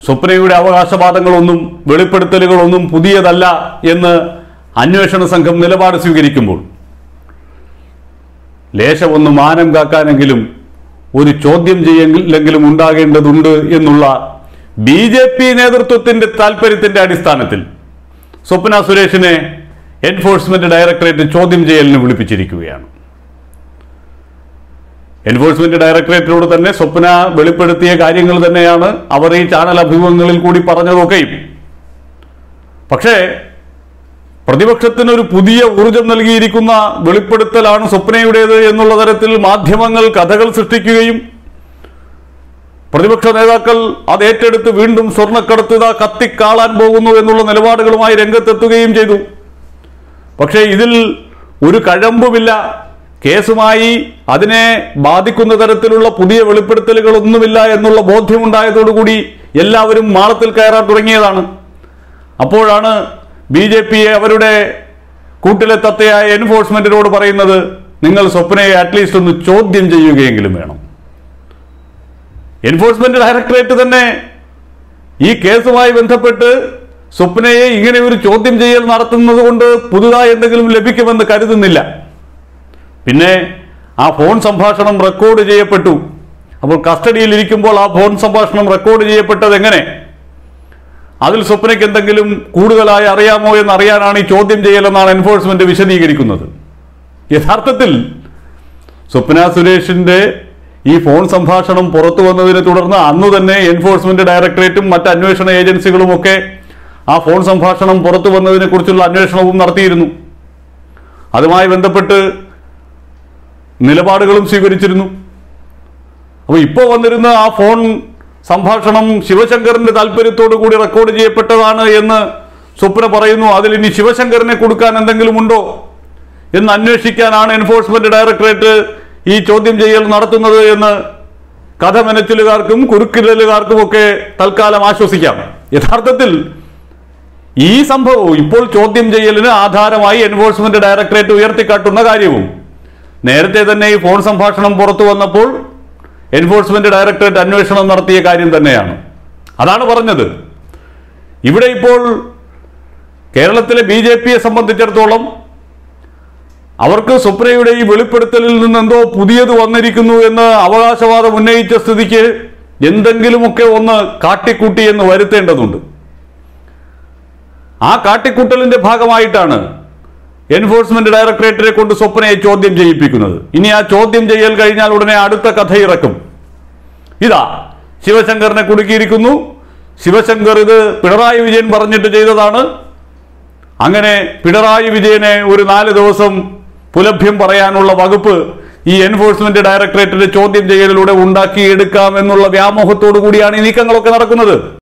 സ്വപ്നയുടെ അവകാശവാദങ്ങളൊന്നും വെളിപ്പെടുത്തലുകളൊന്നും പുതിയതല്ല എന്ന് അന്വേഷണ സംഘം നിലപാട് സ്വീകരിക്കുമ്പോൾ ലേശമൊന്ന് മാനം കാക്കാനെങ്കിലും ഒരു ചോദ്യം ചെയ്യെങ്കിലും ഉണ്ടാകേണ്ടതുണ്ട് എന്നുള്ള ബി ജെ പി നേതൃത്വത്തിന്റെ താല്പര്യത്തിന്റെ അടിസ്ഥാനത്തിൽ സ്വപ്ന സുരേഷിനെ എൻഫോഴ്സ്മെന്റ് ഡയറക്ടറേറ്റ് ചോദ്യം ചെയ്യലിന് വിളിപ്പിച്ചിരിക്കുകയാണ് എൻഫോഴ്സ്മെന്റ് ഡയറക്ടറേറ്റിനോട് തന്നെ സ്വപ്ന വെളിപ്പെടുത്തിയ കാര്യങ്ങൾ തന്നെയാണ് അവർ ഈ ചാനൽ അഭിമുഖങ്ങളിൽ കൂടി പറഞ്ഞതൊക്കെയും പക്ഷേ പ്രതിപക്ഷത്തിന് ഒരു പുതിയ ഊർജം നൽകിയിരിക്കുന്ന വെളിപ്പെടുത്തലാണ് സ്വപ്നയുടേത് എന്നുള്ള തരത്തിൽ മാധ്യമങ്ങൾ കഥകൾ സൃഷ്ടിക്കുകയും പ്രതിപക്ഷ നേതാക്കൾ അത് ഏറ്റെടുത്ത് വീണ്ടും സ്വർണ്ണക്കടത്തുക കത്തിക്കാളാൻ പോകുന്നു എന്നുള്ള നിലപാടുകളുമായി രംഗത്തെത്തുകയും ചെയ്തു പക്ഷേ ഇതിൽ ഒരു കഴമ്പുമില്ല കേസുമായി അതിനെ ബാധിക്കുന്ന തരത്തിലുള്ള പുതിയ വെളിപ്പെടുത്തലുകളൊന്നുമില്ല എന്നുള്ള ബോധ്യമുണ്ടായതോടുകൂടി എല്ലാവരും മാളത്തിൽ കയറാൻ തുടങ്ങിയതാണ് അപ്പോഴാണ് ബി ജെ പിയെ അവരുടെ കൂട്ടിലെ തത്തയായ എൻഫോഴ്സ്മെന്റിനോട് പറയുന്നത് നിങ്ങൾ സ്വപ്നയെ അറ്റ്ലീസ്റ്റ് ഒന്ന് ചോദ്യം ചെയ്യുകയെങ്കിലും വേണം എൻഫോഴ്സ്മെന്റ് ഡയറക്ടറേറ്റ് തന്നെ ഈ കേസുമായി ബന്ധപ്പെട്ട് സ്വപ്നയെ ഇങ്ങനെ ഒരു ചോദ്യം ചെയ്യൽ നടത്തുന്നത് കൊണ്ട് പുതുതായി എന്തെങ്കിലും ലഭിക്കുമെന്ന് കരുതുന്നില്ല പിന്നെ ആ ഫോൺ സംഭാഷണം റെക്കോർഡ് ചെയ്യപ്പെട്ടു അപ്പോൾ കസ്റ്റഡിയിൽ ഇരിക്കുമ്പോൾ ആ ഫോൺ സംഭാഷണം റെക്കോർഡ് ചെയ്യപ്പെട്ടത് എങ്ങനെ അതിൽ സ്വപ്നയ്ക്ക് എന്തെങ്കിലും കൂടുതലായി അറിയാമോ എന്ന് അറിയാനാണ് ഈ ചോദ്യം ചെയ്യലെന്നാണ് എൻഫോഴ്സ്മെന്റ് വിശദീകരിക്കുന്നത് യഥാർത്ഥത്തിൽ സ്വപ്ന സുരേഷിന്റെ ഈ ഫോൺ സംഭാഷണം പുറത്തു വന്നതിനെ തുടർന്ന് അന്നു തന്നെ എൻഫോഴ്സ്മെന്റ് ഡയറക്ടറേറ്റും മറ്റ് അന്വേഷണ ഏജൻസികളും ഒക്കെ ആ ഫോൺ സംഭാഷണം പുറത്തു വന്നതിനെ കുറിച്ചുള്ള അന്വേഷണവും നടത്തിയിരുന്നു അതുമായി ബന്ധപ്പെട്ട് നിലപാടുകളും സ്വീകരിച്ചിരുന്നു അപ്പോൾ ഇപ്പോൾ വന്നിരുന്ന ആ ഫോൺ സംഭാഷണം ശിവശങ്കറിന്റെ താല്പര്യത്തോടു കൂടി റെക്കോർഡ് ചെയ്യപ്പെട്ടതാണ് എന്ന് സ്വപ്ന പറയുന്നു അതിൽ ഇനി ശിവശങ്കറിനെ കൊടുക്കാൻ എന്തെങ്കിലും ഉണ്ടോ എന്ന് അന്വേഷിക്കാനാണ് എൻഫോഴ്സ്മെന്റ് ഡയറക്ടറേറ്റ് ഈ ചോദ്യം ചെയ്യൽ നടത്തുന്നത് എന്ന് കഥ മെനച്ചിലുകാർക്കും കുറുക്കിടലുകാർക്കും ഒക്കെ തൽക്കാലം ആശ്വസിക്കാം യഥാർത്ഥത്തിൽ ഈ സംഭവവും ഇപ്പോൾ ചോദ്യം ചെയ്യലിന് ആധാരമായി എൻഫോഴ്സ്മെന്റ് ഡയറക്ടറേറ്റ് ഉയർത്തിക്കാട്ടുന്ന കാര്യവും നേരത്തെ തന്നെ ഈ ഫോൺ സംഭാഷണം പുറത്തു വന്നപ്പോൾ എൻഫോഴ്സ്മെന്റ് ഡയറക്ടറേറ്റ് അന്വേഷണം നടത്തിയ കാര്യം തന്നെയാണ് അതാണ് പറഞ്ഞത് ഇവിടെ ഇപ്പോൾ കേരളത്തിലെ ബി ജെ പിയെ സംബന്ധിച്ചിടത്തോളം അവർക്ക് സുപ്രയുടെ ഈ വെളിപ്പെടുത്തലിൽ നിന്ന് എന്തോ പുതിയത് വന്നിരിക്കുന്നു എന്ന് അവകാശവാദം ഉന്നയിച്ച സ്ഥിതിക്ക് എന്തെങ്കിലുമൊക്കെ ഒന്ന് കാട്ടിക്കൂട്ടി എന്ന് വരുത്തേണ്ടതുണ്ട് ആ കാട്ടിക്കൂട്ടലിന്റെ ഭാഗമായിട്ടാണ് എൻഫോഴ്സ്മെന്റ് ഡയറക്ടറേറ്റിനെ കൊണ്ട് സ്വപ്നയെ ചോദ്യം ചെയ്യിപ്പിക്കുന്നത് ഇനി ആ ചോദ്യം ചെയ്യൽ കഴിഞ്ഞാൽ ഉടനെ അടുത്ത കഥ ഇറക്കും ഇതാ ശിവശങ്കറിനെ കുടുക്കിയിരിക്കുന്നു ശിവശങ്കർ ഇത് പിണറായി വിജയൻ പറഞ്ഞിട്ട് ചെയ്തതാണ് അങ്ങനെ പിണറായി വിജയനെ ഒരു നാല് ദിവസം പുലഭ്യം പറയാനുള്ള വകുപ്പ് ഈ എൻഫോഴ്സ്മെന്റ് ഡയറക്ടറേറ്റിന്റെ ചോദ്യം ചെയ്യലിലൂടെ ഉണ്ടാക്കിയെടുക്കാം എന്നുള്ള വ്യാമോഹത്തോടു കൂടിയാണ് ഈ നീക്കങ്ങളൊക്കെ നടക്കുന്നത്